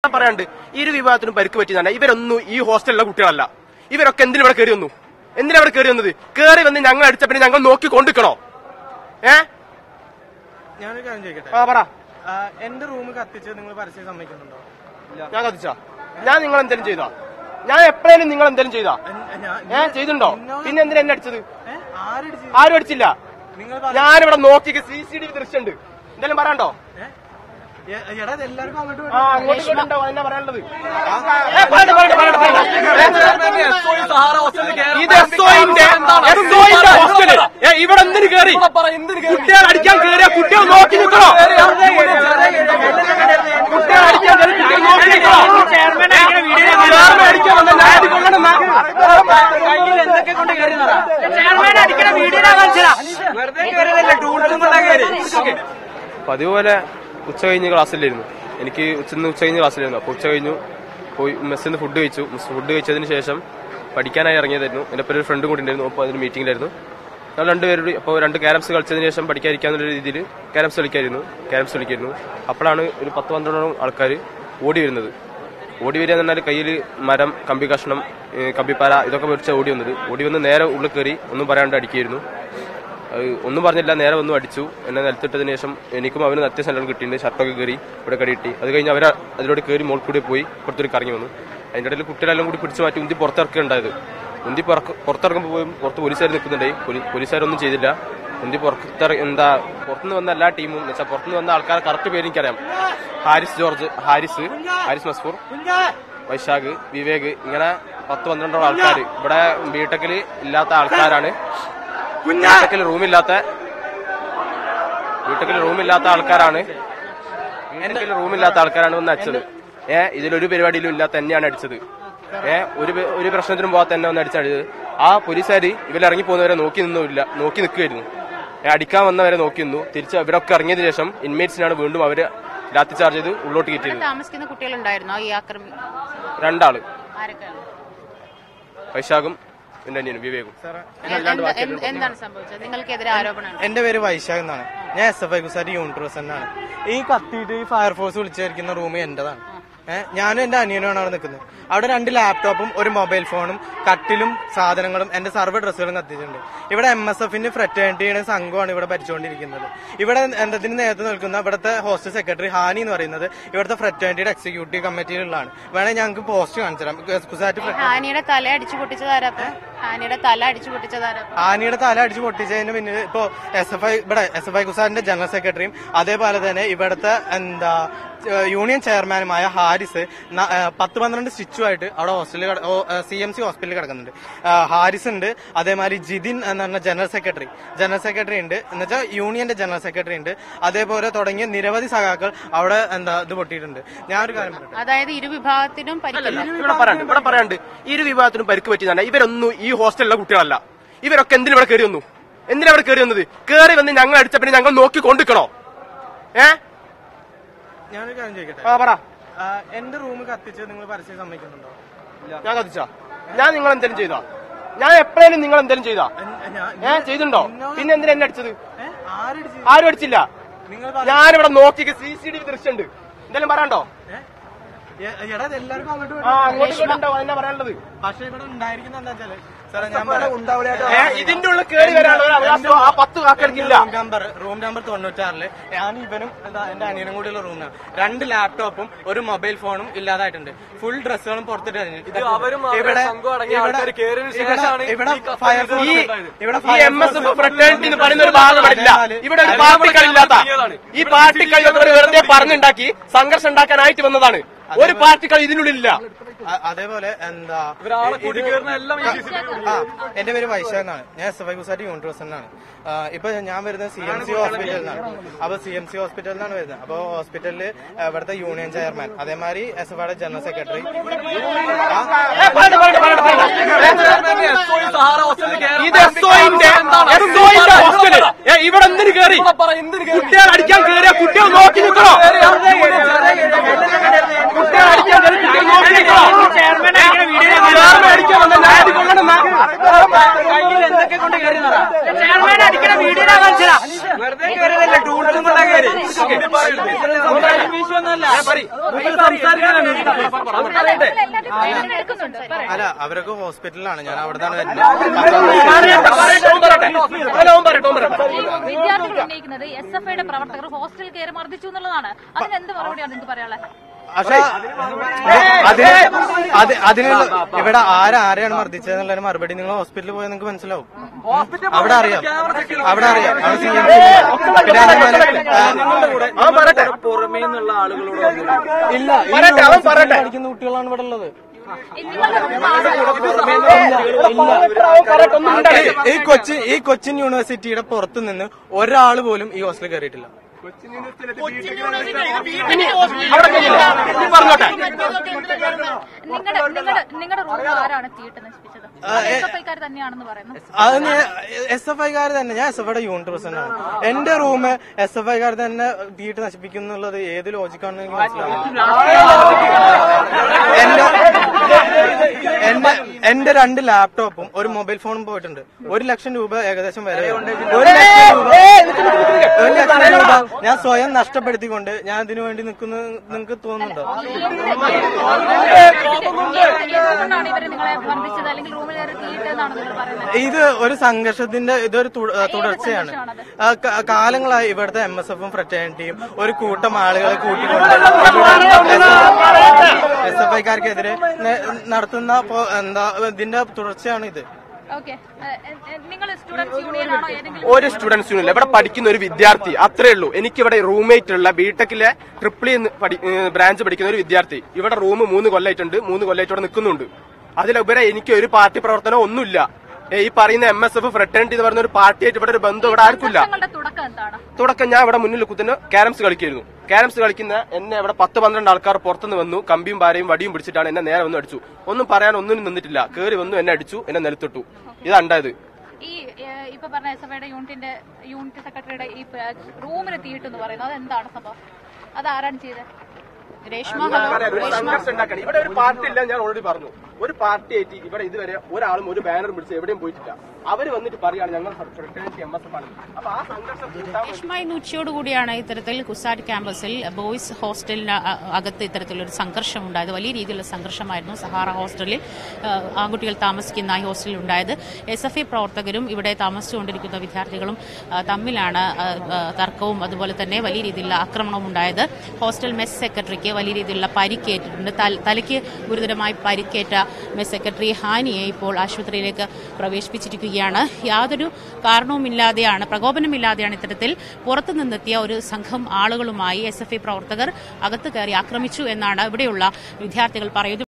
പറയാണ്ട് ഇരു വിഭാഗത്തിനും പരിക്ക് പറ്റിയതാണ് ഇവരൊന്നും ഈ ഹോസ്റ്റലിലെ കുട്ടികളല്ല ഇവരൊക്കെ എന്തിനു ഇവിടെ കയറി വന്നു എന്തിനാ ഇവിടെ കയറി വന്നത് കയറി വന്ന് ഞങ്ങൾ അടിച്ച പിന്നെ ഞങ്ങൾ നോക്കി കൊണ്ടിക്കണോ ഏ ഞാനൊരു കാര്യം ചോദിക്കട്ടെ ആ പറ ആ, എന്റെ റൂം കത്തിച്ച് നിങ്ങൾ പരസ്യം സമ്മതിക്കുന്നുണ്ടോ ഞാൻ കത്തിച്ചാ ഞാൻ നിങ്ങൾ എന്തെങ്കിലും ചെയ്താ ഞാൻ എപ്പോഴേലും നിങ്ങൾ എന്തെങ്കിലും ചെയ്താ എൻ- ഞാൻ- ഞാൻ ചെയ്തിട്ടുണ്ടോ പിന്നെ എന്തിനാ എന്നെ അടിച്ചത് ഏ? ആരടിച്ച് ആരും അടിച്ചില്ല നിങ്ങൾ പറ- ഞാനിവിടെ നോക്കി സി സി ടി വി ദൃശ്യമുണ്ട് എന്തെങ്കിലും പറയാണ്ടോ ഏ? എ- എടാ ഇത് എല്ലാവർക്കും അങ്ങോട്ട് ആ അങ്ങോട്ട് ഇങ്ങോട്ടുണ്ടോ എന്നാ പറയാനുള്ളത് ഏ, പറയട്ടെ, പറയട്ടെ, പറയട്ടെ, പറയട്ടെ. ഇത് എസ്ഒന്റെ എസ്ഒന്റെ ഹോസ്റ്റല് ഏ, ഇവിടെ എന്തിന് കയറി കുട്ടികൾ അടിക്കാൻ കയറിയ കുട്ടികൾ നോക്കി നിൽക്കണോ കുട്ടികൾ അടിക്കാൻ കയറി കുട്ടികൾ നോക്കി നിൽക്കണോ ചെയർമാൻ അടിക്കാൻ വന്ന ഞാൻ കൊള്ളണം പതിവ് പോലെ ഉച്ച കഴിഞ്ഞ് ക്ലാസ്സിലായിരുന്നു എനിക്ക് ഉച്ചന്ന് ഉച്ച കഴിഞ്ഞ് ക്ലാസ്സിലായിരുന്നു അപ്പോൾ ഉച്ച കഴിഞ്ഞു പോയി മെസ്സിൽ നിന്ന് ഫുഡ് കഴിച്ചു ഫുഡ് കഴിച്ചതിന് ശേഷം പഠിക്കാനായി ഇറങ്ങിയതായിരുന്നു എൻ്റെ ഒപ്പം ഒരു ഫ്രണ്ടും കൂടി ഉണ്ടായിരുന്നു അപ്പോൾ അതിന് മീറ്റിംഗിലായിരുന്നു ഞങ്ങൾ രണ്ടുപേരും അപ്പോൾ രണ്ട് ക്യാരംസ് കളിച്ചതിന് ശേഷം പഠിക്കാതിരിക്കാന്നുള്ള രീതിയിൽ ക്യാരംസ് കളിക്കായിരുന്നു ക്യാരംസ് കളിക്കായിരുന്നു അപ്പോഴാണ് ഒരു പത്ത് പന്ത്രണ്ടോളം ആൾക്കാർ ഓടി വരുന്നത് ഓടി വരിക എന്ന് പറഞ്ഞാൽ കയ്യിൽ മരം കമ്പി കഷ്ണം ഏഹ് കമ്പിപ്പാര ഇതൊക്കെ വെച്ച് ഓടി വന്നത് ഓടി വന്ന് നേരെ ഉള്ളിൽ കയറി ഒന്നും പറയാണ്ട് അടിക്കുകയായിരുന്നു അത് ഒന്നും പറഞ്ഞില്ല നേരെ വന്നു അടിച്ചു എന്നെ നിലത്തിട്ടതിന് ശേഷം എനിക്കും അവന് അത്യാവശ്യം നല്ലോണം കിട്ടിയിട്ടുണ്ട് ഷർട്ടൊക്കെ കയറി ഇവിടെ കടി കിട്ടി അത് കഴിഞ്ഞ് അവർ അതിലൂടെ കയറി മോൾ കൂടി പോയി പുറത്തൊരു കറങ്ങി വന്നു അതിൻ്റെ ഇടയിൽ കുട്ടികളെല്ലാം കൂടി പിടിച്ചു മാറ്റി ഉന്തി പുറത്തിറക്കുക ഉണ്ടായത് ഉന്തി പുറക്ക് പുറത്തിറങ്ങുമ്പോൾ പോയും പുറത്ത് പോലീസുകാർ നിൽക്കുന്നുണ്ടായി പോലീ- പോലീസുകാരൊന്നും ചെയ്തില്ല ഉന്തി പുറത്തിറ എന്താ പുറത്തുനിന്ന് വന്ന എല്ലാ ടീമും എന്ന് വെച്ചാൽ പുറത്തുനിന്ന് വന്ന ആൾക്കാർ കറക്റ്റ് പേര് എനിക്കറിയാം ഹാരിസ് ജോർജ് ഹാരിസ് ഹാരിസ് മസ്ഫൂർ വൈശാഖ് വിവേക് ഇങ്ങനെ പത്ത് പന്ത്രണ്ടോളം ആൾക്കാർ ഇവിടെ ബിടെക്കിൽ ഇല്ലാത്ത ആൾക്കാരാണ് ബിടെക്കിൽ റൂമില്ലാത്ത ബിടെക്കിൽ റൂമില്ലാത്ത ആൾക്കാരാണ് ബിടെക്കിൽ റൂമില്ലാത്ത ആൾക്കാരാണ് വന്ന് അടിച്ചത് ഏ ഇതിലൊരു പരിപാടിയിലും ഇല്ലാത്ത തന്നെയാണ് അടിച്ചത് ഏ ഒരു പ- ഒരു പ്രശ്നത്തിനും പോകാത്ത തന്നെ വന്ന് അടിച്ചടിച്ചത് ആ പോലീസുകാർ ഇവരിറങ്ങി പോകുന്നവരെ നോക്കി നിന്നില്ല നോക്കി നിൽക്കുമായിരുന്നു ഏ, അടിക്കാൻ വന്നവരെ നോക്കി നിന്നു തിരിച്ച് ഇവരൊക്കെ ഇറങ്ങിയതിനു ശേഷം ഇൻമേറ്റ്സിനാണ് വീണ്ടും അവര് ലാത്തി ചാർജ് ചെയ്ത് ഉള്ളോട്ട് കയറ്റിയത് താമസിക്കുന്ന കുട്ടികളുണ്ടായിരുന്നോ ഈ ആക്രമി രണ്ടാള് ആരൊക്കെയാണ് വൈശാഖും പിന്നെ അനിയനും വിവേകും എന്ത- എന്ത്- എന്താണ് സംഭവിച്ചത് നിങ്ങൾക്കെതിരെ ആരോപണമാണ് എന്റെ പേര് വൈശാഖ് എന്നാണ് ഞാൻ എസ് എഫ് ഐ കുസാരി യൂണിറ്റ് പ്രസിഡന്റ് ആണ് ഈ കത്തിയിട്ട് ഈ ഫയർഫോഴ്സ് വിളിച്ചിരിക്കുന്ന റൂം എന്റേതാണ് ഏഹ് ഞാനും എന്റെ അനിയനുമാണ് അവിടെ നിൽക്കുന്നത് അവിടെ രണ്ട് ലാപ്ടോപ്പും ഒരു മൊബൈൽ ഫോണും കട്ടിലും സാധനങ്ങളും എന്റെ സർവ്വ ഡ്രസ്സുകളും കത്തിച്ചിട്ടുണ്ട് ഇവിടെ എം എസ് എഫിന്റെ ഫ്രറ്റേണിറ്റിയുടെ സംഘമാണ് ഇവിടെ ഭരിച്ചുകൊണ്ടിരിക്കുന്നത് ഇവിടെ എന്തതിന് നേരത്തെ നിൽക്കുന്ന ഇവിടുത്തെ ഹോസ്റ്റൽ സെക്രട്ടറി ഹാനി എന്ന് പറയുന്നത് ഇവിടുത്തെ ഫ്രറ്റേണിറ്റിയുടെ എക്സിക്യൂട്ടീവ് കമ്മിറ്റിയിലുള്ളതാണ് വേണേ ഞങ്ങൾക്ക് പോസ്റ്റ് കാണിച്ചു തരാം കുസാറ്റ് ഫ്രറ്റേണിറ്റി ഹാനിയുടെ തല അടിച്ചു പൊട്ടിച്ചതാരപ്പ ഹാനിയുടെ തല അടിച്ചു പൊട്ടിച്ചതാരപ്പ ആനയുടെ തല അടിച്ചു പൊട്ടിച്ചതിന് പിന്നിൽ ഇപ്പോ എസ് എഫ് ഐ ഇവിടെ എസ് എഫ് ഐ കുസാറിന്റെ ജനറൽ സെക്രട്ടറിയും അതേപോലെ തന്നെ ഇവിടുത്തെ എന്താ ഏഹ് യൂണിയൻ ചെയർമാനുമായ ഹാരിസ് ന- ഏഹ് പത്ത് പന്ത്രണ്ട് സ്റ്റിച്ചുമായിട്ട് അവിടെ ഹോസ്റ്റലിൽ സി എം സി ഹോസ്പിറ്റലിൽ കിടക്കുന്നുണ്ട് ഏഹ് ഹാരിസ് ഉണ്ട് അതേമാതിരി ജിതിൻ എന്ന് പറഞ്ഞ ജനറൽ സെക്രട്ടറി ജനറൽ സെക്രട്ടറി ഉണ്ട് എന്നുവെച്ചാൽ യൂണിയന്റെ ജനറൽ സെക്രട്ടറി ഉണ്ട് അതേപോലെ തുടങ്ങിയ നിരവധി സഖാക്കൾ അവിടെ എന്താ ഇത് പൊട്ടിയിട്ടുണ്ട് ഞാനൊരു കാര്യം പറയട്ടെ അതായത് ഇരു വിഭാഗത്തിനും പരിക്കില്ല ഇവിടെ പറയാണ്ട് ഇവിടെ പറയാണ്ട് ഇരു വിഭാഗത്തിനും പരിക്ക് പറ്റിയതാണ് ഇവരൊന്നും ഈ ഹോസ്റ്റലിലെ കുട്ടികളല്ല ഇവരൊക്കെ എന്തിനു ഇവിടെ കയറി വന്നു എന്തിനാ ഇവിടെ കയറി വന്നത് കയറി വന്ന് ഞങ്ങൾ അടിച്ച പിന്നെ ഞങ്ങൾ നോക്കി കൊണ്ടിക്കണോ ഏ ഞാനൊരു കാര്യം ചോദിക്കട്ടെ ആ പറ ആ, എന്റെ റൂം കത്തിച്ച് നിങ്ങൾ പരസ്യം സമ്മതിക്കുന്നുണ്ടോ ഞാൻ കത്തിച്ചാ ഞാൻ നിങ്ങൾ എന്തെങ്കിലും ചെയ്താ ഞാൻ എപ്പോഴേലും നിങ്ങൾ എന്തെങ്കിലും ചെയ്താ എൻ- ഞാൻ- ഏ ചെയ്തിട്ടുണ്ടോ പിന്നെ എന്തിനാ എന്നെ അടിച്ചത് ഏ? ആരടിച്ച് ആരും അടിച്ചില്ല നിങ്ങൾ പറ- ഞാനിവിടെ നോക്കി സി സി ടി വി ദൃശ്യമുണ്ട് എന്തെങ്കിലും പറയാണ്ടോ ഏ? എ- എടാ ഇത് എല്ലാവർക്കും അങ്ങോട്ട് ആ വിടാം. അങ്ങോട്ട് ഇങ്ങോട്ടുണ്ടോ എന്നാ പറയാനുള്ളത് പക്ഷെ ഇവിടെ ഉണ്ടായിരിക്കുന്ന എന്താ വെച്ചാല് സാറേ ഞാൻ പറയാം. ഏ ഇതിന്റെ ഉള്ളിൽ കയറി വരാനുള്ള ഒരു അവകാശം ആ പത്ത് കാക്കർക്കില്ല റൂം നമ്പർ റൂം നമ്പർ തൊണ്ണൂറ്റാറില് ഞാൻ ഇവനും എന്താ എന്റെ അനിയനും കൂടിയുള്ള റൂമിനാണ് രണ്ട് ലാപ്ടോപ്പും ഒരു മൊബൈൽ ഫോണും ഇല്ലാതായിട്ടുണ്ട് ഫുൾ ഡ്രസ്സുകളും പുറത്തിട്ട് ഇവിടെ ഇവിടെ ഇവിടെ ഫയർഫോഴ്സ് ഈ ഇവിടെ ഈ എം എസ് എഫ് ഫ്രട്ടേണിറ്റി എന്ന് പറയുന്ന ഒരു ഭാഗമില്ല ഇവിടെ ഒരു പാർട്ടി കളിയില്ലാത്ത ഈ പാർട്ടി കളിയൊക്കെ ഇവര് വെറുതെ പറഞ്ഞുണ്ടാക്കി സംഘർഷം ഉണ്ടാക്കാനായിട്ട് വന്നതാണ് ഒരു പാർട്ടി കളി ഇതിനുള്ളിലില്ല അ- അതേപോലെ എന്താ ആ, എന്റെ പേര് വൈശാഖ് എന്നാണ് ഞാൻ എസ് എഫ് ഐ കുസാരി യൂണിറ്റ് പ്രസിഡന്റാണ് ആ, ഇപ്പൊ ഞാൻ വരുന്നത് സി എം സി ഹോസ്പിറ്റലിൽ നിന്നാണ് അപ്പൊ സി എം സി ഹോസ്പിറ്റലിൽ നിന്നാണ് വരുന്നത് അപ്പൊ ഹോസ്പിറ്റലിൽ ഇവിടുത്തെ യൂണിയൻ ചെയർമാൻ അതേമാതിരി എസ് എഫ് ഐയുടെ ജനറൽ സെക്രട്ടറി ഏ, പറയട്ടെ, പറയട്ടെ, പറയട്ടെ, പറയട്ടെ. ഇത് എസ്ഒന്റെ എസ്ഒന്റെ ഹോസ്റ്റല് ഏ, ഇവിടെ എന്തിന് കയറി കുട്ടികൾ അടിക്കാൻ കയറിയ കുട്ടികൾ നോക്കി നിൽക്കണോ കുട്ടികൾ അടിക്കാൻ കയറി കുട്ടികൾ നോക്കി നിൽക്കണോ ചെയർമാൻ അടിക്കാൻ വന്ന ഞാൻ കൊള്ളണം അല്ല അവരൊക്കെ ഹോസ്പിറ്റലിലാണ് ഞാൻ അവിടെ നിന്നാണ് വിദ്യാർത്ഥികൾ ഉന്നയിക്കുന്നത് എസ് എഫ് ഐയുടെ പ്രവർത്തകർ ഹോസ്റ്റലിൽ കയറി മർദ്ദിച്ചു എന്നുള്ളതാണ് അതിന് എന്ത് മറുപടിയാണ് നിങ്ങൾക്ക് പറയാനുള്ളത് പക്ഷെ അതിന് അത് അതിനുള്ള ഇവിടെ ആരാരെയാണ് മർദ്ദിച്ചത് എന്നുള്ളതിന് മറുപടി നിങ്ങൾ ഹോസ്പിറ്റലിൽ പോയാൽ നിങ്ങൾക്ക് മനസ്സിലാവും അവിടെ അറിയാം അവിടെ അറിയാം അവിടെ സി എം പിന്നെ അതേപോലെ, ആ, പുറമേ നിന്നുള്ള ആളുകളോട് ഇല്ല ഈ യൂണിവേഴ്സിറ്റിയിൽ പഠിക്കുന്ന കുട്ടികളാണ് ഇവിടെ ഉള്ളത് ഈ കൊച്ചിൻ ഈ കൊച്ചിൻ യൂണിവേഴ്സിറ്റിയുടെ പുറത്ത് നിന്ന് ഒരാൾ പോലും ഈ ഹോസ്റ്റലിൽ കയറിയിട്ടില്ല നിങ്ങളുടെ നിങ്ങളുടെ നിങ്ങളുടെ റൂം ആരാണ് തീയിട്ട് നശിപ്പിച്ചത് എസ് എഫ് ഐക്കാർ തന്നെയാണെന്ന് പറയുന്നു അത് എസ് എഫ് ഐക്കാർ തന്നെ ഞാൻ എസ് എഫ് ഐയുടെ യൂണിറ്റ് പ്രസിഡന്റ് ആണ് എന്റെ റൂം എസ് എഫ് ഐക്കാർ തന്നെ വീട്ട് നശിപ്പിക്കുന്നുള്ളത് ഏത് ലോജിക്കാണെന്ന് എനിക്ക് മനസ്സിലാവും എന്റെ എന്റെ എന്റെ രണ്ട് ലാപ്ടോപ്പും ഒരു മൊബൈൽ ഫോണും പോയിട്ടുണ്ട് ഒരു ലക്ഷം രൂപ ഏകദേശം വരെ ഒരു ലക്ഷം രൂപ ഒരു ലക്ഷം രൂപ ഞാൻ സ്വയം നഷ്ടപ്പെടുത്തിക്കൊണ്ട് ഞാൻ ഇതിനു വേണ്ടി നിൽക്കുന്നു നിങ്ങൾക്ക് തോന്നുന്നുണ്ടോ എന്തുകൊണ്ടാണ് ഇവര് നിങ്ങളെ മർദ്ദിച്ചത് അല്ലെങ്കിൽ റൂമിൽ കയറി തീയിട്ടെന്നാണ് നിങ്ങൾ പറയുന്നത് ഇത് ഒരു സംഘർഷത്തിന്റെ ഇതൊരു തു- ആ, തുടർച്ചയാണ് ആ, ക- കാലങ്ങളായി ഇവിടുത്തെ എം എസ് എഫും ഫ്രറ്റേണിറ്റിയും ഒരു കൂട്ടം ആളുകളെ കൂട്ടിക്കൊണ്ട് എസ് എഫ് ഐക്കാർക്കെതിരെ നടത്തുന്ന പോ- എന്താ ഇതിന്റെ തുടർച്ചയാണ് ഇത് ഓക്കെ നിങ്ങൾ സ്റ്റുഡൻസ് യൂണിയൻ ആണോ ഏതെങ്കിലും ഒരു സ്റ്റുഡൻസ് യൂണിയൻ ഇവിടെ പഠിക്കുന്ന ഒരു വിദ്യാർത്ഥി അത്രേ ഉള്ളൂ എനിക്കിവിടെ റൂംമേറ്റ് ഉള്ള ബിടെക്കിലെ ട്രിപ്പിൾ ബ്രാഞ്ച് പഠിക്കുന്ന ഒരു വിദ്യാർത്ഥി ഇവിടെ റൂം മൂന്ന് കൊല്ലമായിട്ടുണ്ട് മൂന്ന് കൊല്ലമായിട്ട് ഇവിടെ നിൽക്കുന്നുണ്ട് അതിലുപരി എനിക്ക് ഒരു പാർട്ടി പ്രവർത്തനം ഒന്നുമില്ല ഏ, ഈ പറയുന്ന എം എസ് എഫ് ഫ്രട്ടേണിറ്റി എന്ന് പറയുന്ന ഒരു പാർട്ടിയായിട്ട് ഇവിടെ ഒരു ബന്ധം ഇവിടെ ആർക്കില്ല നിങ്ങളുടെ തുടക്കം എന്താണ് തുടക്കം ഞാൻ ഇവിടെ മുന്നിൽ കുത്തുന്ന ക്യാരംസ് കളിക്കായിരുന്നു ക്യാരംസ് കളിക്കുന്ന എന്നെ ഇവിടെ പത്ത് പന്ത്രണ്ട് ആൾക്കാർ പുറത്തുനിന്ന് വന്നു കമ്പിയും പാരയും വടിയും പിടിച്ചിട്ടാണ് എന്നെ നേരെ വന്ന് അടിച്ചു ഒന്നും പറയാൻ ഒന്നിനും നിന്നിട്ടില്ല കയറി വന്നു എന്നെ അടിച്ചു എന്നെ നിലത്തിട്ടു ഇതുണ്ടായത് ഈ ഏഹ്, ഇപ്പൊ പറഞ്ഞ എസ് എഫ് ഐയുടെ യൂണിറ്റിന്റെ യൂണിറ്റ് സെക്രട്ടറിയുടെ ഈ പ- റൂമിന് തീയിട്ടെന്ന് പറയുന്നത് അതെന്താണ് സംഭവം അത് ആരാണ് ചെയ്തത് രേഷ്മ ഹലോ ഒരു സംഘർഷം ഉണ്ടാക്കണം ഇവിടെ ഒരു പാർട്ടി ഇല്ല ഞാൻ ഓൾറെഡി പറഞ്ഞു ഒരു പാർട്ടി ആയിട്ട് ഇവിടെ ഇതുവരെ ഒരാളും ഒരു ബാനർ പിടിച്ച് എവിടെയും പോയിട്ടില്ല അവര് വന്നിട്ട് പറയാണ് ഞങ്ങൾ ഫ്രട്ടേണിറ്റി എം എസ് എഫ് ആണ് അപ്പൊ ആ സംഘർഷം കൂട്ടാൻ വേണ്ടി രേഷ്മ ഇന്ന് ഉച്ചയോടുകൂടിയാണ് ഇത്തരത്തിൽ കുസാറ്റ് ക്യാമ്പസിൽ ബോയ്സ് ഹോസ്റ്റലിന് അ- അകത്ത് ഇത്തരത്തിലൊരു സംഘർഷം ഉണ്ടായത് വലിയ രീതിയിലുള്ള സംഘർഷമായിരുന്നു സഹാറ ഹോസ്റ്റലിൽ ആ, ആൺകുട്ടികൾ താമസിക്കുന്ന ഈ ഹോസ്റ്റലിൽ ഉണ്ടായത് എസ് എഫ് ഐ പ്രവർത്തകരും ഇവിടെ താമസിച്ചുകൊണ്ടിരിക്കുന്ന വിദ്യാർത്ഥികളും ആ, തമ്മിലാണ് ആ, ആ, തർക്കവും അതുപോലെ തന്നെ വലിയ രീതിയിലുള്ള ആക്രമണവും ഉണ്ടായത് ഹോസ്റ്റൽ മെസ് സെക്രട്ടറിക്ക് വലിയ രീതിയിലുള്ള പരിക്കേറ്റിട്ടുണ്ട് തല- തലയ്ക്ക് ഗുരുതരമായി പരിക്കേറ്റ മെസ് സെക്രട്ടറി ഹാനിയെ ഇപ്പോൾ ആശുപത്രിയിലേക്ക് പ്രവേശിപ്പിച്ചിരിക്കുകയാണ് യാതൊരു കാരണവുമില്ലാതെയാണ് പ്രകോപനമില്ലാതെയാണ് ഇത്തരത്തിൽ പുറത്തു നിന്നെത്തിയ ഒരു സംഘം ആളുകളുമായി എസ് എഫ് ഐ പ്രവർത്തകർ അകത്ത് കയറി ആക്രമിച്ചു എന്നാണ് ഇവിടെയുള്ള വിദ്യാർത്ഥികൾ പറയുന്നത്